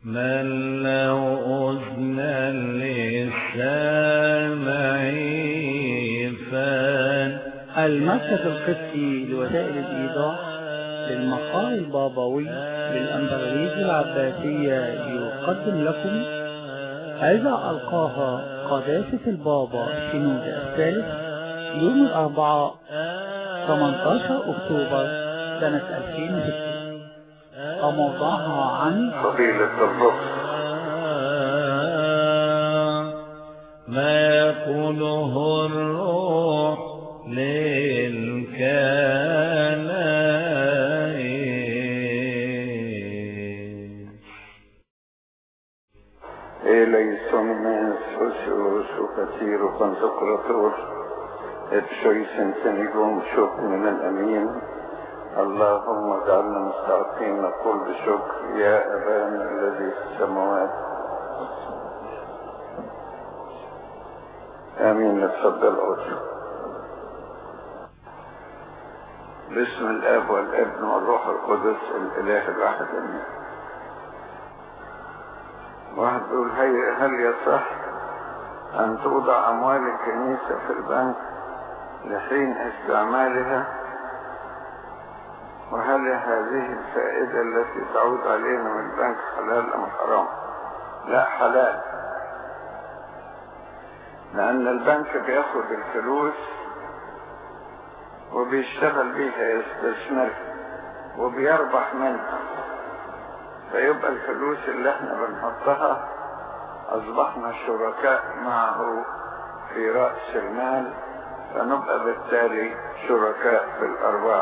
من له أذنا للسامع فان المركز القبطي لوسائل الإيضاح للمقال البابوي للأندلسية العباسية يقدم لكم إذا ألقاها قداسة البابا شنود الثالث يوم الأربعاء 18 أكتوبر سنة 2006 وموضوعها عن فضيلة الرقص ما يقوله الروح للكنائس eleison socios وكثير وكونسكراتور ابشويسن سنجوم شكر من الأمين اللهم اجعلنا مستعقين نقول بشكر يا أبانا الذي في السماوات آمين نتفضل أوجه باسم الآب والابن والروح القدس الإله الواحد آمين واحد بيقول هي هل يصح أن توضع أموال الكنيسة في البنك لحين استعمالها وهل هذه الفائدة التي تعود علينا من البنك حلال أم حرام لا حلال لأن البنك بياخد الفلوس وبيشتغل بيها يستثمرها وبيربح منها فيبقى الفلوس اللي احنا بنحطها اصبحنا شركاء معه في رأس المال فنبقى بالتالي شركاء في الارباح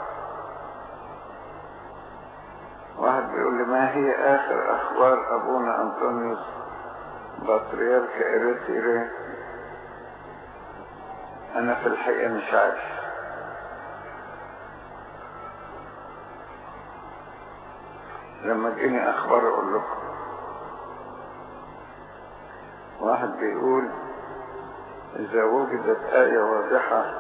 واحد بيقول لي ما هي اخر اخبار ابونا انطونيوس بطريرك اريتيري انا في الحقيقة مش عارف لما تجيني اخبار اقول لكم واحد بيقول اذا وجدت آية واضحة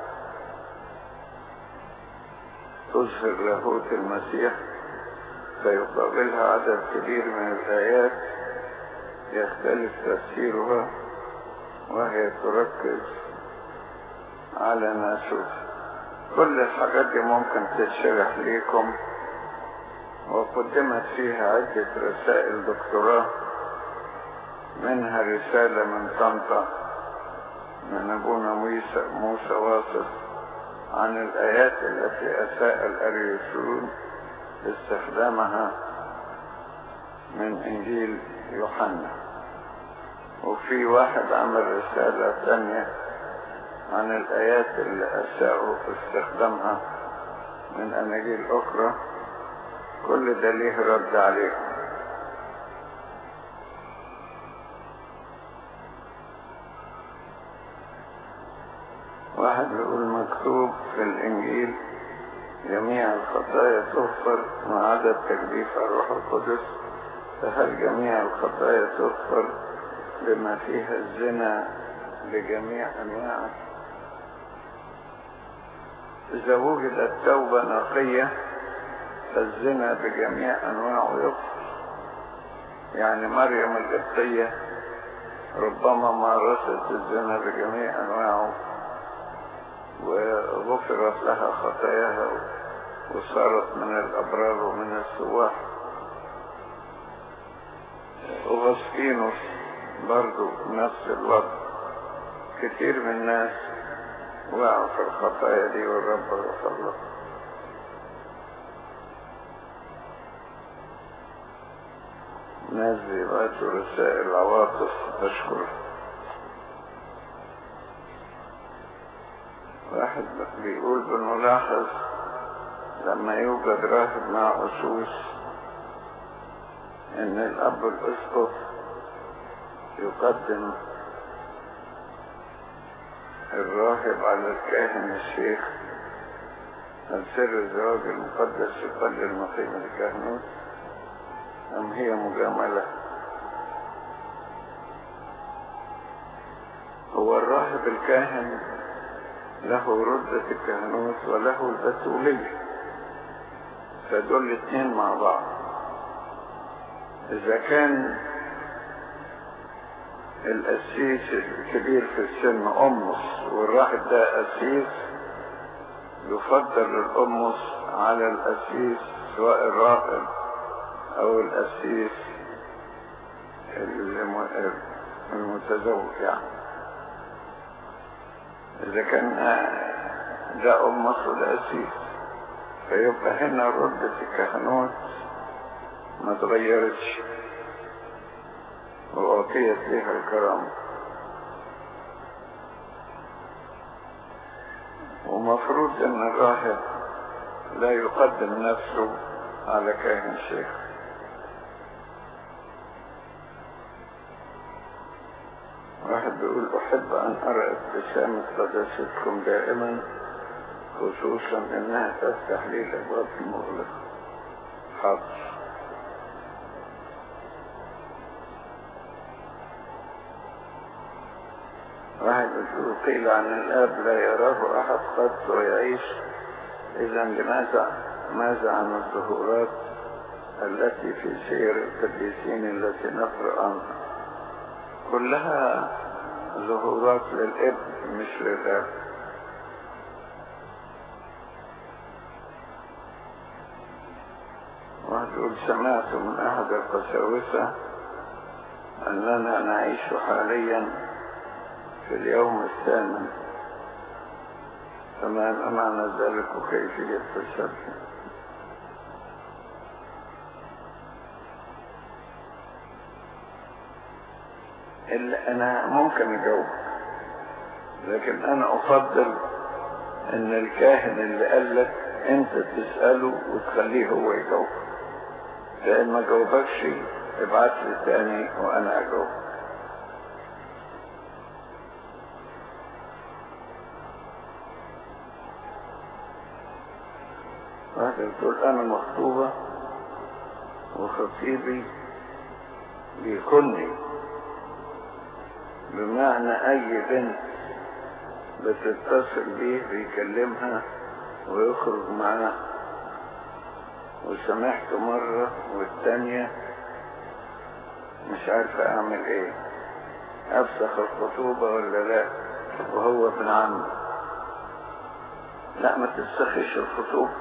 تظهر لاهوت المسيح فيقابلها عدد كبير من الآيات يختلف تفسيرها وهي تركز على ناسوس كل الحاجات دي ممكن تتشرح ليكم وقدمت فيها عدة رسائل دكتوراه منها رسالة من طنطا من أبونا موسى, موسى واصف عن الآيات التي أساء الأريوسيون استخدامها من إنجيل يوحنا وفي واحد عمل رسالة ثانية عن الآيات اللي أساءوا استخدامها من أناجيل أخرى كل ده ليه رد عليهم واحد بيقول مكتوب في الإنجيل جميع الخطايا تغفر ما عدا التكليف على الروح القدس فهل جميع الخطايا تغفر بما فيها الزنا بجميع أنواعه إذا وجدت توبة نقية فالزنا بجميع أنواعه يغفر يعني مريم القبطية ربما مارست الزنا بجميع أنواعه وغفرت لها خطاياها وصارت من الأبرار ومن السواح وغسطينوس برضو نفس الوضع كتير من الناس وقعوا في الخطايا دي والرب غفر لهم ناس بيبعتوا رسائل عواطف بشكر واحد بيقول بنلاحظ لما يوجد راهب مع أسوس ان الاب الاسقف يقدم الراهب على الكاهن الشيخ هل سر الزواج المقدس يقلل من قيمة الكهنوت أم هي مجاملة هو الراهب الكاهن له ردة الكهنوت وله البتولية فدول الاثنين مع بعض إذا كان القسيس الكبير في السن أمس والراحل ده قسيس يفضل الأمس على القسيس سواء الراهب أو القسيس الم- المتزوج يعني إذا كان ده أمس وده قسيس فيبقى هنا ردة الكهنوت ما تغيرتش وأعطيت لها الكرامة ومفروض أن الراهب لا يقدم نفسه على كاهن شيخ واحد بيقول أحب أن أرى ابتسامة قداستكم دائما خصوصا أنها تفتح لي الأبواب المغلقة حاضر واحد بيقول قيل عن الآب لا يراه أحد قط ويعيش إذا لماذا ماذا عن الظهورات التي في سير القديسين التي نقرأ عنها كلها ظهورات للابن مش للاب واحد يقول سمعت من أحد القساوسة أننا نعيش حاليا في اليوم الثامن فما معنى ذلك وكيفية تشبه اللي أنا ممكن أجاوب لكن أنا أفضل إن الكاهن اللي قال لك أنت تسأله وتخليه هو يجاوب لأن ما جاوبكش ابعت لي تاني وأنا أجاوب واحدة بتقول أنا مخطوبة وخطيبي بيخني بمعنى أي بنت بتتصل بيه بيكلمها ويخرج معاه وسمحت مرة والتانية مش عارفة أعمل إيه أفسخ الخطوبة ولا لا وهو ابن عمي لا ما تفسخش الخطوبة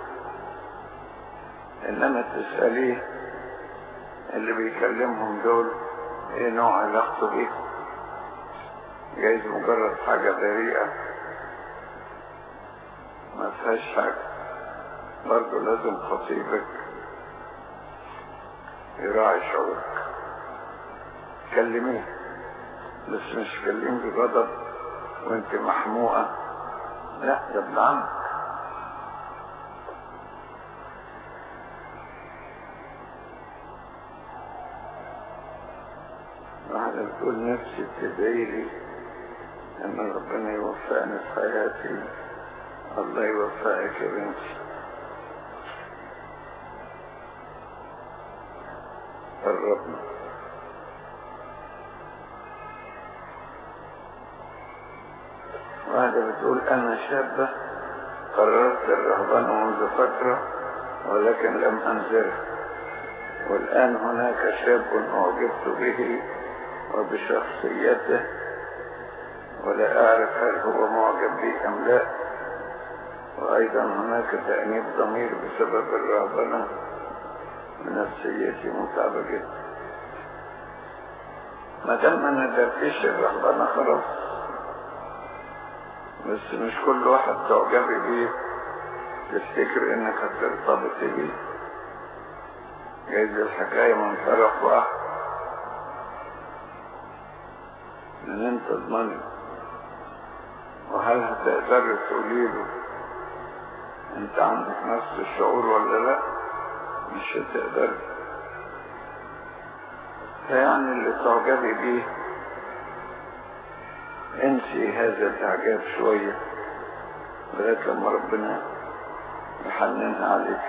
إنما تسأليه اللي بيكلمهم دول إيه نوع علاقته بيه جايز مجرد حاجة بريئة ما فيهاش حاجة برضه لازم خطيبك يراعي شعورك كلميه بس مش كلميه بغضب وانت محموقة لا ده ابن عمك واحدة بتقول نفسي تدعي لي ان ربنا يوفقني في حياتي الله يوفقك يا بنتي قربنا واحدة بتقول أنا شابة قررت الرهبان منذ فترة ولكن لم أنزله والآن هناك شاب أعجبت به وبشخصيته ولا أعرف هل هو معجب بي أم لا وأيضا هناك تأنيب ضمير بسبب الرهبنة نفسيتي متعبة جدا ما دام ما ندركش الرهبنة خلاص بس مش كل واحد تعجبي بيه تفتكر انك هترتبطي بيه جايز الحكاية من طرف واحد ان انت تضمني وهل هتقدر تقولي له انت عندك نفس الشعور ولا لا مش هتقدر فيعني اللي تعجبي بيه انسي هذا الاعجاب شوية لغاية لما ربنا يحننها عليك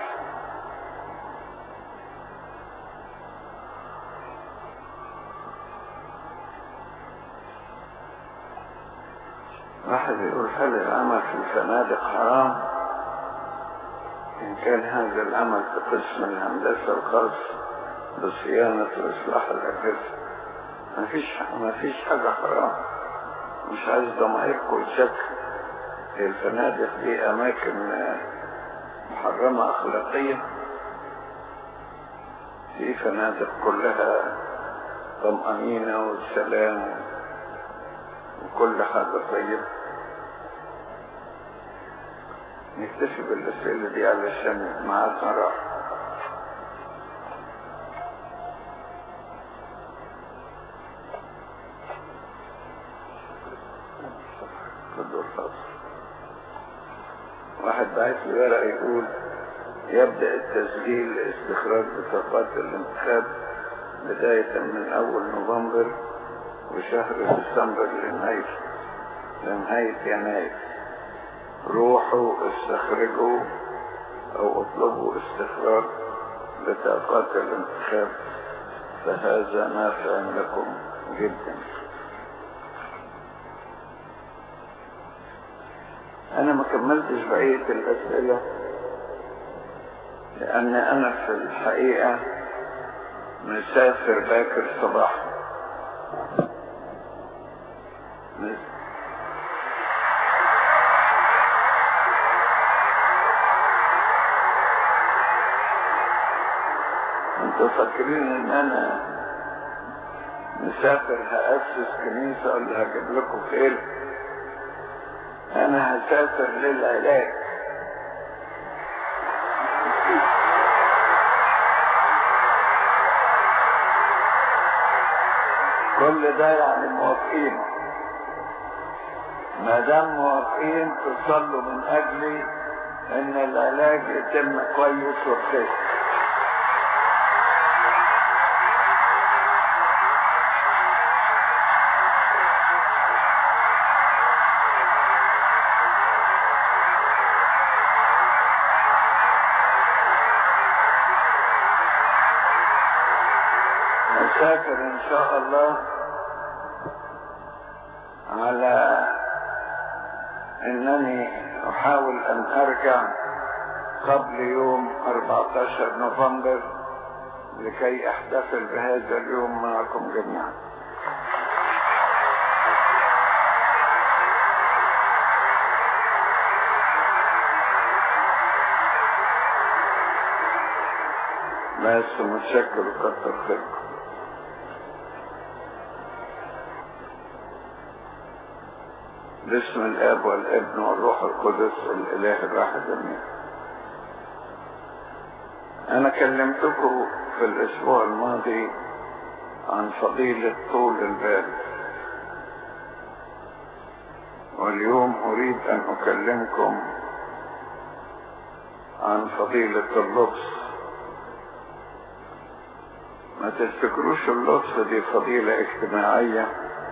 واحد يقول هل العمل في الفنادق حرام إن كان هذا العمل في قسم الهندسة الخاص بصيانة وإصلاح الأجهزة مفيش مفيش حاجة حرام مش عايز ضمائركم شك الفنادق دي أماكن محرمة أخلاقيا في فنادق كلها طمأنينة وسلام وكل حاجة طيبة نكتفي بالأسئلة دي علشان معادنا راح واحد بعت لي ورقة يقول يبدأ التسجيل لاستخراج بطاقات الانتخاب بداية من أول نوفمبر وشهر ديسمبر لنهاية لنهاية يناير روحوا استخرجوا أو اطلبوا استخراج بطاقات الانتخاب فهذا نافع لكم جدا أنا ما كملتش بقية الأسئلة لأن أنا في الحقيقة مسافر باكر صباحا انتوا فاكرين ان انا مسافر هأسس كنيسة ولا هجيب لكم خير انا هسافر للعلاج كل ده يعني موافقين ما دام موافقين تصلوا من اجلي ان العلاج يتم كويس وبخير مسافر ان شاء الله على انني احاول ان ارجع قبل يوم 14 نوفمبر لكي احتفل بهذا اليوم معكم جميعا بس متشكر وكتر خيركم باسم الاب والابن والروح القدس الاله الواحد امين انا كلمتكم في الاسبوع الماضي عن فضيلة طول البال واليوم اريد ان اكلمكم عن فضيلة اللطف ما تفتكروش اللطف دي فضيلة اجتماعية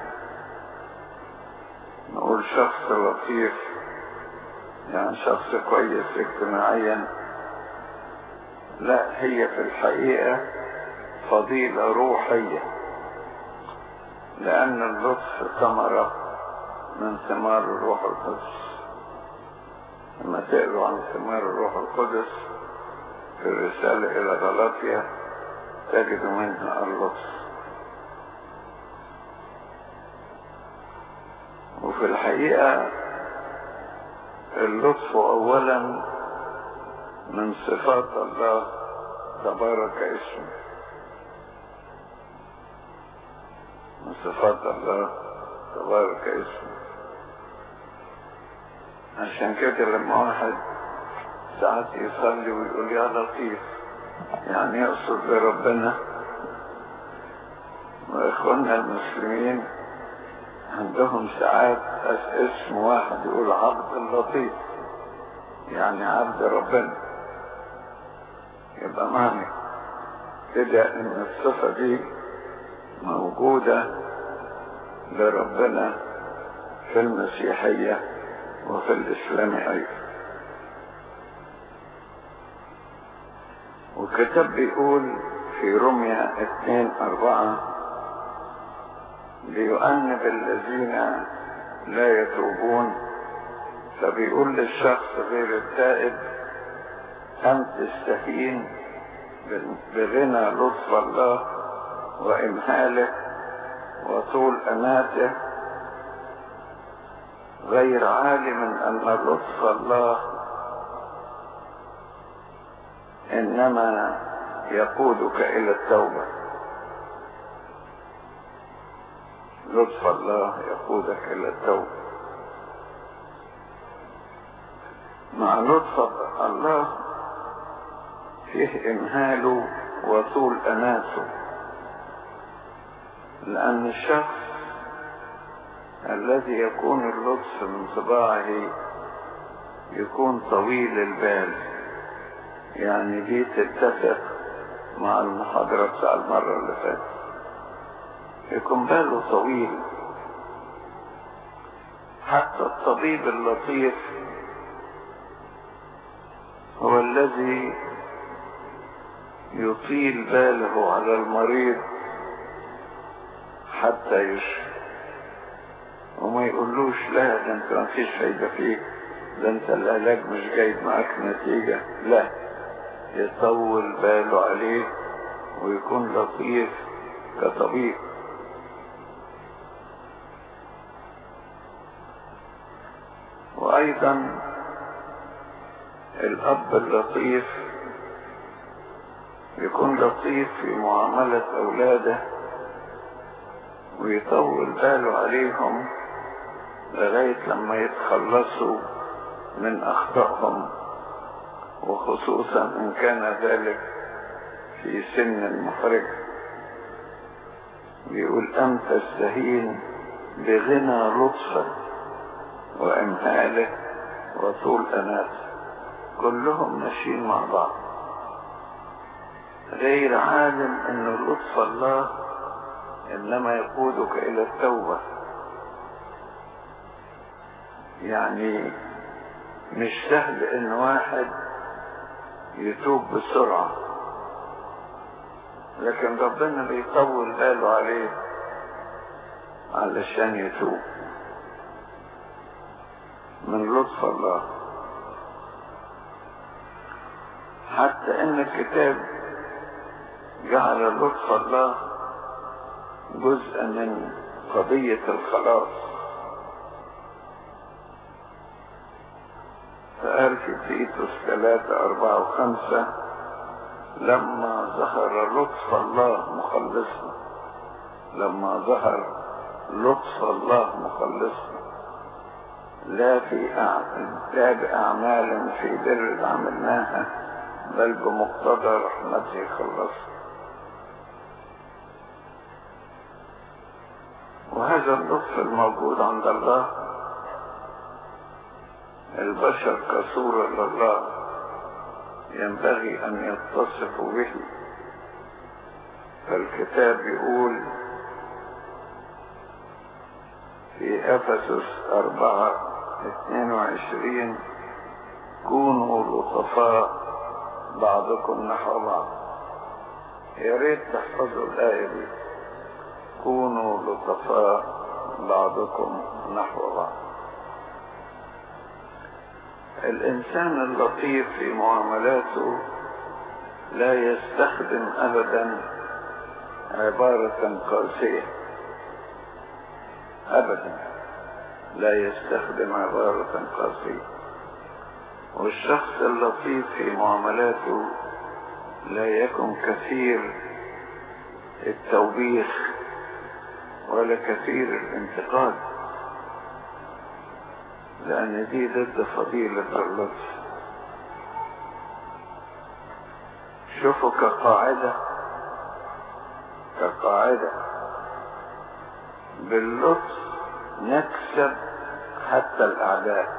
نقول شخص لطيف يعني شخص كويس اجتماعيا لا هي في الحقيقة فضيلة روحية لأن اللطف ثمرة من ثمار الروح القدس لما تقروا عن ثمار الروح القدس في الرسالة إلى غلاطيا تجدوا منها اللطف وفي الحقيقة اللطف أولا من صفات الله تبارك اسمه من صفات الله تبارك اسمه عشان كده لما واحد ساعات يصلي ويقول يا لطيف يعني يقصد بربنا واخواننا المسلمين عندهم ساعات اسم واحد يقول عبد اللطيف يعني عبد ربنا يبقى معنى كده ان الصفة دي موجودة لربنا في المسيحية وفي الإسلام أيضا والكتاب بيقول في رمية اثنين أربعة ليؤنب الذين لا يتوبون فبيقول للشخص غير التائب أم تستهين بغنى لطف الله وإمهاله وطول أناته غير عالم أن لطف الله إنما يقودك إلى التوبة لطف الله يقودك إلى التوبة مع لطف الله فيه إمهاله وطول أناته لأن الشخص الذي يكون اللطف من طباعه يكون طويل البال يعني دي تتفق مع المحاضرة بتاع المرة اللي فاتت يكون باله طويل حتى الطبيب اللطيف هو الذي يطيل باله على المريض حتى يشفي وما يقولوش لا ده انت ما فيش فايدة فيك ده انت العلاج مش جايب معاك نتيجة لا يطول باله عليه ويكون لطيف كطبيب وايضا الاب اللطيف يكون لطيف في معاملة اولاده ويطول باله عليهم لغاية لما يتخلصوا من أخطائهم وخصوصا إن كان ذلك في سن محرج بيقول أم تستهين بغنى لطفا وإمهاله وطول أنات كلهم ماشيين مع بعض غير عالم أن لطف الله إنما يقودك إلى التوبة يعني مش سهل إن واحد يتوب بسرعة لكن ربنا بيطول باله عليه علشان يتوب من لطف الله حتى ان الكتاب جعل لطف الله جزءا من قضية الخلاص فقال في تيتوس ثلاثة أربعة وخمسة لما ظهر لطف الله مخلصنا لما ظهر لطف الله مخلصنا لا في أعمال لا بأعمال في بر عملناها بل بمقتضى رحمته خلصنا وهذا اللطف الموجود عند الله البشر كصورة لله ينبغي أن يتصفوا به فالكتاب يقول في أفسس أربعة اثنين وعشرين كونوا لطفاء بعضكم نحو بعض يا ريت تحفظوا الآية دي كونوا لطفاء بعضكم نحو بعض الإنسان اللطيف في معاملاته لا يستخدم أبدا عبارة قاسية أبدا لا يستخدم عبارة قاسية والشخص اللطيف في معاملاته لا يكن كثير التوبيخ ولا كثير الانتقاد لأن دي ضد فضيلة اللطف شوفوا كقاعدة كقاعدة باللطف نكسب حتى الأعداء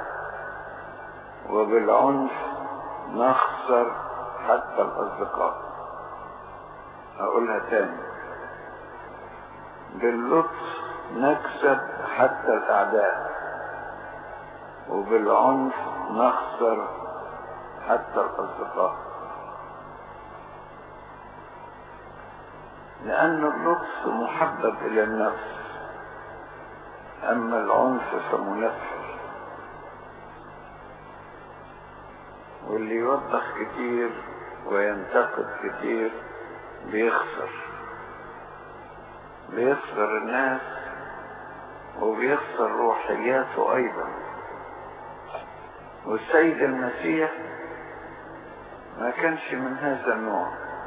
وبالعنف نخسر حتى الأصدقاء أقولها تاني باللطف نكسب حتى الأعداء وبالعنف نخسر حتى الأصدقاء لأن اللطف محبب إلى النفس أما العنف فمنفر واللي يوضح كتير وينتقد كتير بيخسر بيخسر الناس وبيخسر روحياته ايضا والسيد المسيح ما كانش من هذا النوع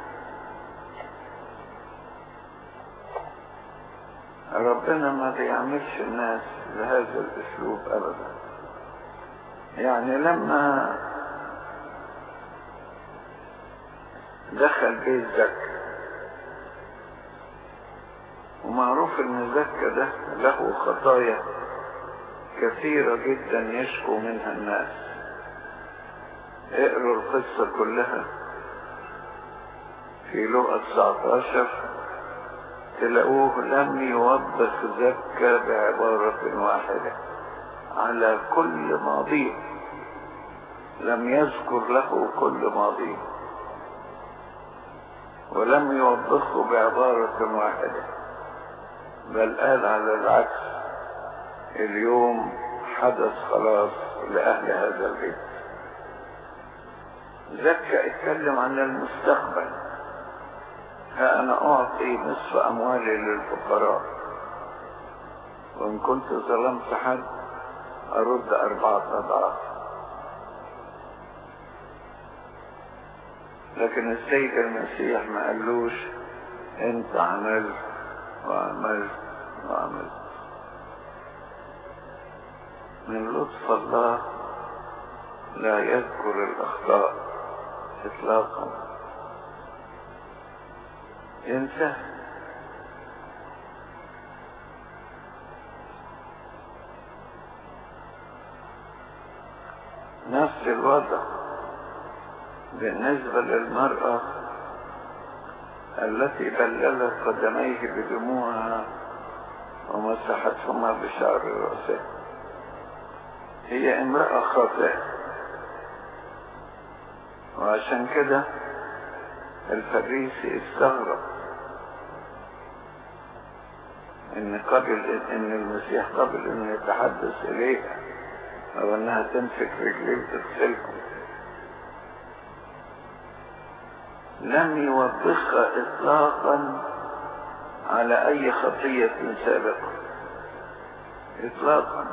ربنا ما بيعملش الناس بهذا الاسلوب ابدا يعني لما دخل بيت زكا ومعروف ان زكا ده له خطايا كثيرة جدا يشكو منها الناس اقروا القصة كلها في لغة 19 تلاقوه لم يوبخ زكا بعبارة واحدة على كل ماضيه لم يذكر له كل ماضيه ولم يوبخه بعبارة واحدة بل قال على العكس اليوم حدث خلاص لأهل هذا البيت زكى اتكلم عن المستقبل ها أنا أعطي نصف أموالي للفقراء وإن كنت ظلمت حد أرد أربعة أضعاف لكن السيد المسيح ما قالوش انت عملت وعملت وعملت من لطف الله لا يذكر الأخطاء إطلاقا ينسى نفس الوضع بالنسبة للمرأة التي بللت قدميه بدموعها ومسحتهما بشعر رأسها هي امرأة خاطئة وعشان كده الفريسي استغرب ان قبل ان المسيح قبل ان يتحدث اليها او انها تمسك رجليه وتغسلهم لم يوبخها اطلاقا على اي خطية سابقة اطلاقا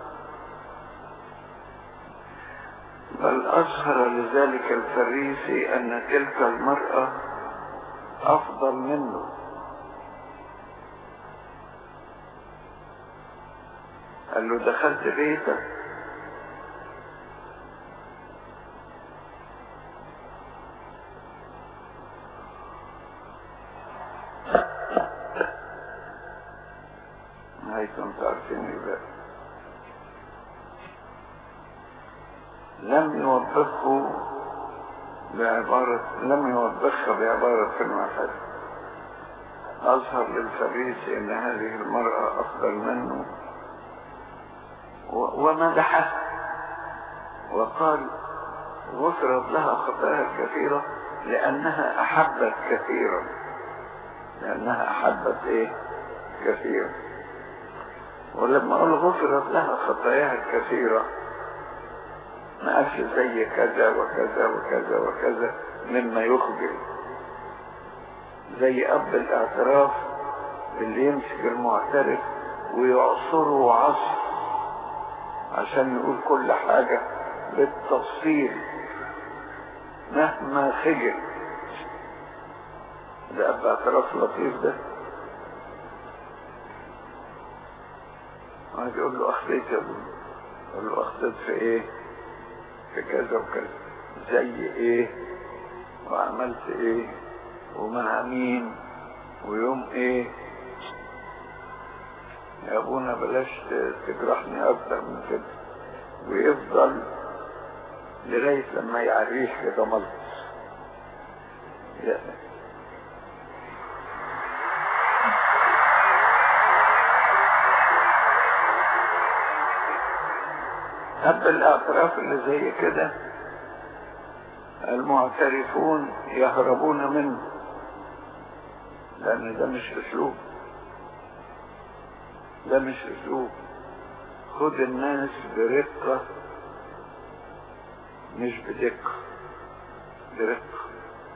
بل اظهر لذلك الفريسي ان تلك المرأة افضل منه قال له دخلت بيتك هيكم تعرفين يبقى لم يوبخه بعبارة لم يوبخها بعبارة واحدة أظهر للفريسي أن هذه المرأة أفضل منه ومدحه وقال غفرت لها خطايا كثيرة لأنها أحبت كثيرا لأنها أحبت إيه كثيرا ولما أقول غفرت لها خطاياها الكثيرة ما قالش زي كذا وكذا وكذا وكذا مما يخجل زي أب الاعتراف اللي يمسك المعترف ويعصره عصر عشان يقول كل حاجة بالتفصيل مهما خجل ده أب اعتراف لطيف ده واحد يقول له أخطيت يا ابني يقول له أخطيت في إيه في كذا وكذا زي إيه وعملت إيه ومع مين ويوم إيه يا أبونا بلاش تجرحني أكتر من كده ويفضل لغاية لما يعريش كده ملطس أب الاعتراف اللي زي كده المعترفون يهربون منه لأن ده مش أسلوب ده مش أسلوب خد الناس برقة مش بدقة برقة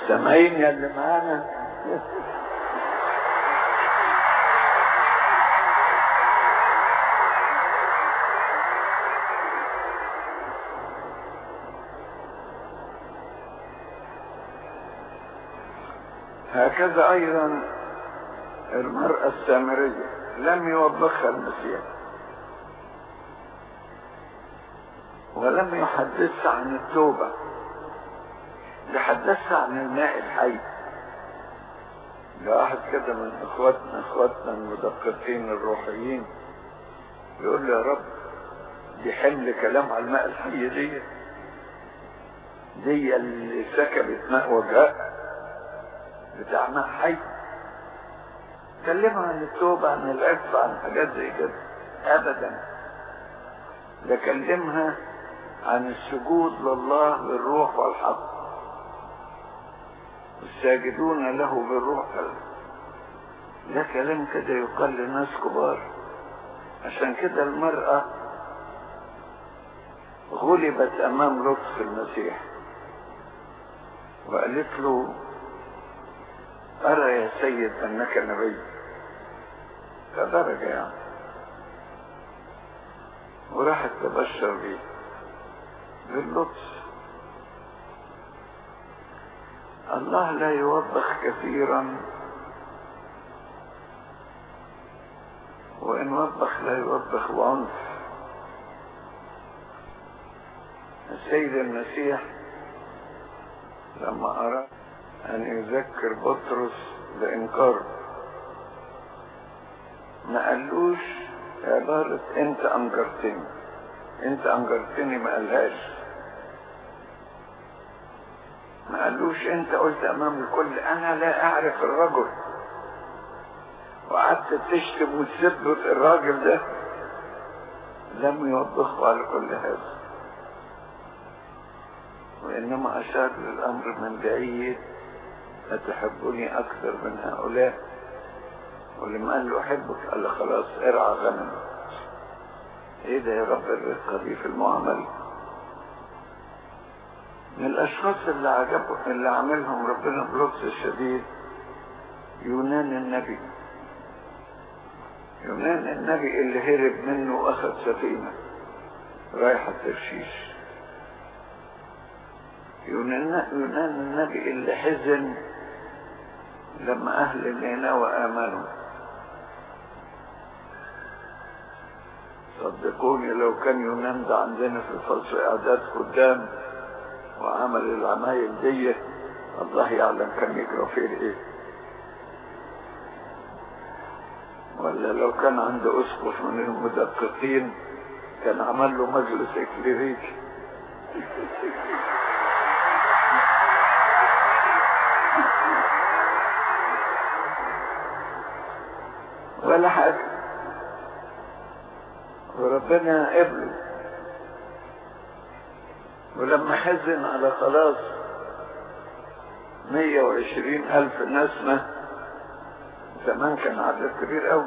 سامعين يا اللي معانا هكذا ايضا المرأة السامرية لم يوبخها المسيح ولم يحدثها عن التوبة يحدثها عن الماء الحي ده واحد كده من اخواتنا اخواتنا المدققين الروحيين يقول لي يا رب دي حمل كلام على الماء الحي دي دي اللي سكبت ماء وجهها بتاع ماء حي كلمها عن التوبة عن العفة عن حاجات زي كده ابدا ده كلمها عن السجود لله بالروح والحق الساجدون له بالروح ده كلام كده يقال لناس كبار عشان كده المرأة غلبت امام لطف المسيح وقالت له ارى يا سيد انك نبي كدرجة يعني وراحت تبشر بيه باللطف الله لا يوبخ كثيرا وإن وبخ لا يوبخ بعنف السيد المسيح لما أراد أن يذكر بطرس بإنكاره ما قالوش عبارة أنت أنكرتني أنت أنكرتني ما قالهاش ما قالوش أنت قلت أمام الكل أنا لا أعرف الرجل وقعدت تشتم وتثبت الراجل ده لم يوبخه على كل هذا وإنما أشار للأمر من بعيد أتحبني أكثر من هؤلاء ولما قال له أحبك قال له خلاص ارعى غنم إيه ده يا رب الرزقة دي في المعاملة من الأشخاص اللي عجبه اللي عملهم ربنا بلطف الشديد يونان النبي يونان النبي اللي هرب منه واخد سفينة رايحة ترشيش يونان, يونان النبي اللي حزن لما أهل نينوى آمنوا صدقوني لو كان يونان ده عندنا في الفصل إعداد قدام وعمل العمايل دي الله يعلم كان يجرى فيه ايه ولا لو كان عنده اسقف من المدققين كان عمل له مجلس اكليريكي ولا حاجة وربنا قبله ولما حزن على خلاص مية وعشرين ألف نسمة زمان كان عدد كبير قوي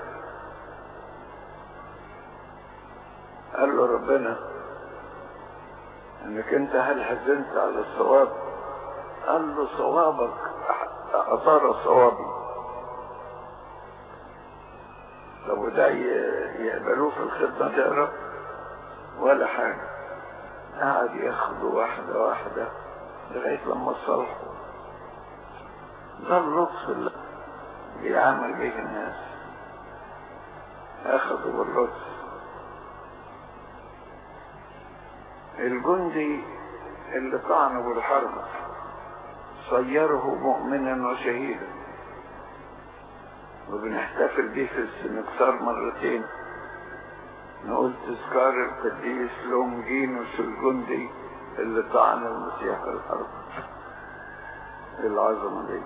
قال له ربنا انك انت هل حزنت على الصواب قال له صوابك اثار صوابي لو ده يقبلوه في الخدمة ده يا رب ولا حاجة قعد ياخده واحدة واحدة لغاية لما صلحوا ده اللطف اللي بيعمل به الناس اخذوا باللطف الجندي اللي طعنه بالحرب صيره مؤمنا وشهيدا وبنحتفل بيه في السنكسار مرتين نقول تذكار القديس لونجينوس الجندي اللي طعن المسيح في الحرب العظمة دي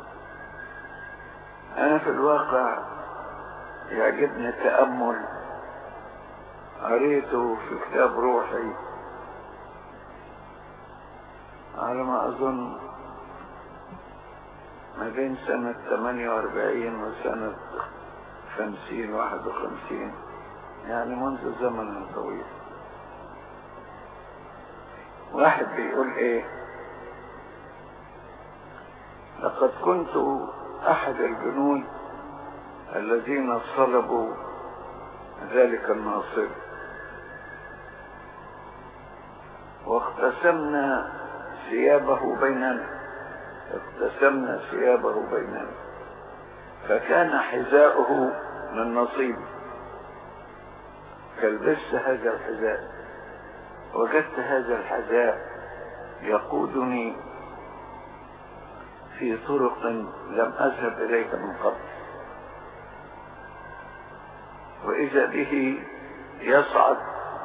انا في الواقع يعجبني التأمل قريته في كتاب روحي على ما اظن ما بين سنة 48 وسنة 50 51 يعني منذ زمن طويل واحد بيقول ايه لقد كنت أحد الجنود الذين صلبوا ذلك الناصر واقتسمنا ثيابه بيننا اقتسمنا ثيابه بيننا فكان حذاؤه من نصيبي فلبست هذا الحذاء وجدت هذا الحذاء يقودني في طرق لم أذهب إليها من قبل وإذا به يصعد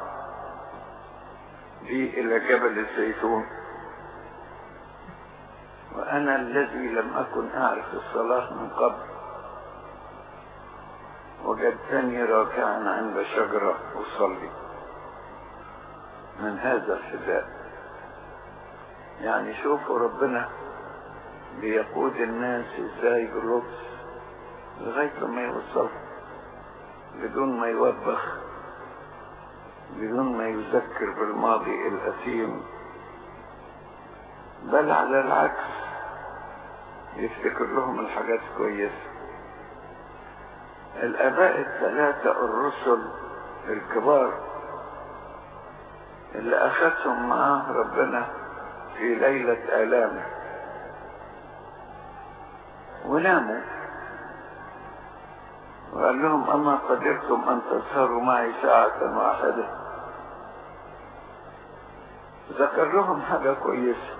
بي إلى جبل الزيتون وأنا الذي لم أكن أعرف الصلاة من قبل وجدتني راكعا عند شجرة أصلي من هذا الحذاء يعني شوفوا ربنا بيقود الناس ازاي باللطف لغاية لما يوصلهم بدون ما يوبخ بدون ما يذكر بالماضي الأثيم بل على العكس يفتكر لهم الحاجات كويسة الآباء الثلاثة الرسل الكبار اللي أخذهم معاه ربنا في ليلة آلامه وناموا وقال لهم أما قدرتم أن تسهروا معي ساعة واحدة ذكر لهم حاجة كويسة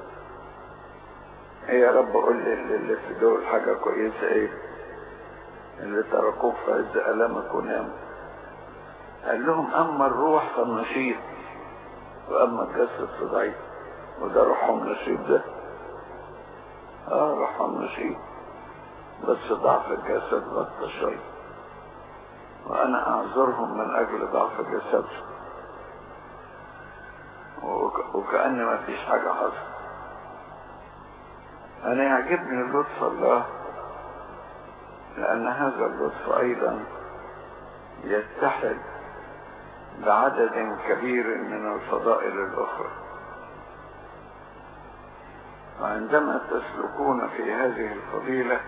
ايه يا رب قول لي اللي في دول حاجة كويسة ايه اللي تركوه في عز ألمك وناموا قال لهم أما الروح فالنشيط وأما الجسد فضعيف وده روحهم نشيط ده اه روحهم نشيط بس ضعف الجسد غطى شوية وأنا أعذرهم من أجل ضعف جسدهم وك... وكأن ما فيش حاجة حصلت أنا يعجبني لطف الله لأن هذا اللطف أيضا يتحد بعدد كبير من الفضائل الأخرى وعندما تسلكون في هذه الفضيلة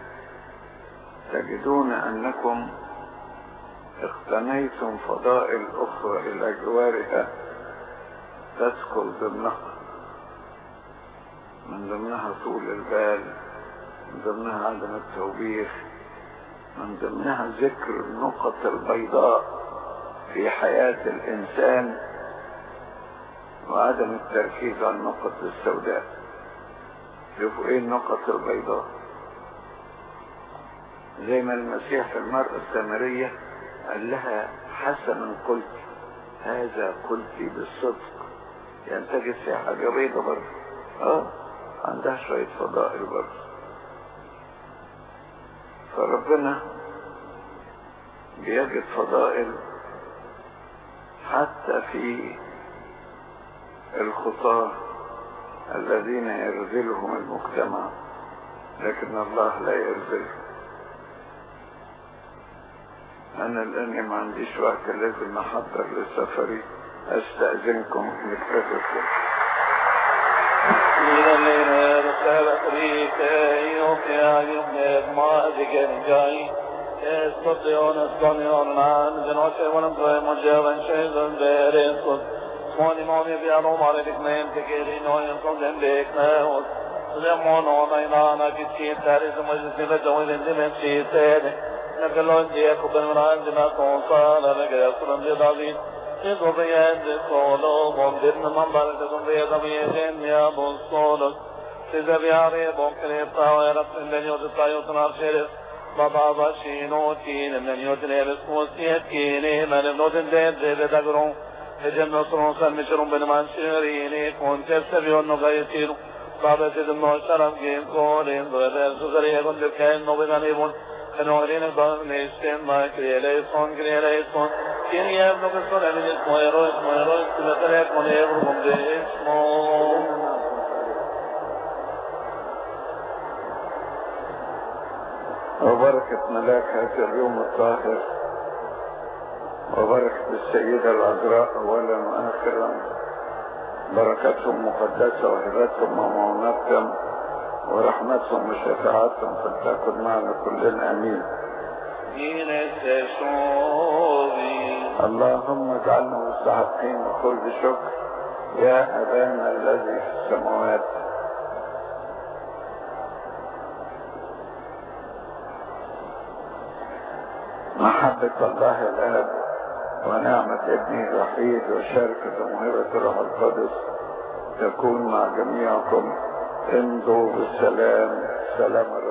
تجدون أنكم اقتنيتم فضائل أخرى إلى جوارها تدخل ضمنها من ضمنها طول البال من ضمنها عدم التوبيخ من ضمنها ذكر النقط البيضاء في حياة الإنسان وعدم التركيز على النقط السوداء شوفوا ايه النقط البيضاء زي ما المسيح في المرأة السامرية قال لها حسنا قلت هذا قلت بالصدق يعني تجد فيها حاجة بيضة برضه اه عندها شوية فضائل برضه فربنا بيجد فضائل حتى في الخطاه الذين يرذلهم المجتمع لكن الله لا يرذلهم أنا الآن ما عنديش وقت لازم أحضر لسفري أستأذنكم نتفق إلى الليل رسالة ريك يوفي يوم ما ذكر جاي يستطيعون استطيعون عن جنوش ولم تغير مجابا شيئا بيرين موني موني بيانو ماري بكمين تكيرين وينصد بكنا زمون ونينانا كتشين تاريس مجلس لجوين دمين شيتين نقلون ديكو بالمران دنا كونسانا لقيا سلم دي يدو بيان سولو مندر من بارك بيدا بيجين يا بوصولو سيزا بياري بوكري بتاوي رب من يوت تايو تنار شرف بابا باشينو تين من يوت نيرس موسيت كيني من نوتن دين دي بدقرون جنة صنوصا مشرون بنمان شيريني كون تبسبيون نغيسيرو بابا تدم نو شرم جيم كورين دوبر سوزري يكون دكين نو بغانيبون كنورين بغنيشتين ما كريليسون كريليسون كين يبنو كسون امين اسمو يرو اسمو يرو اسمو يرو اسمو يرو بمدي اسمو وبركة ملاك هذا اليوم الطاهر وبركة السيدة العذراء أولا وآخرا بركتهم مقدسة وهبتهم ومعونتهم ورحمتهم وشفاعتهم فلتكن معنا كلنا امين دينك تشوفي اللهم اجعلنا مستحقين بكل شكر يا ابانا الذي في السماوات محبة الله الآب ونعمة ابنه الوحيد وشركة موهبة الروح القدس تكون مع جميعكم امضوا بالسلام سلام الرب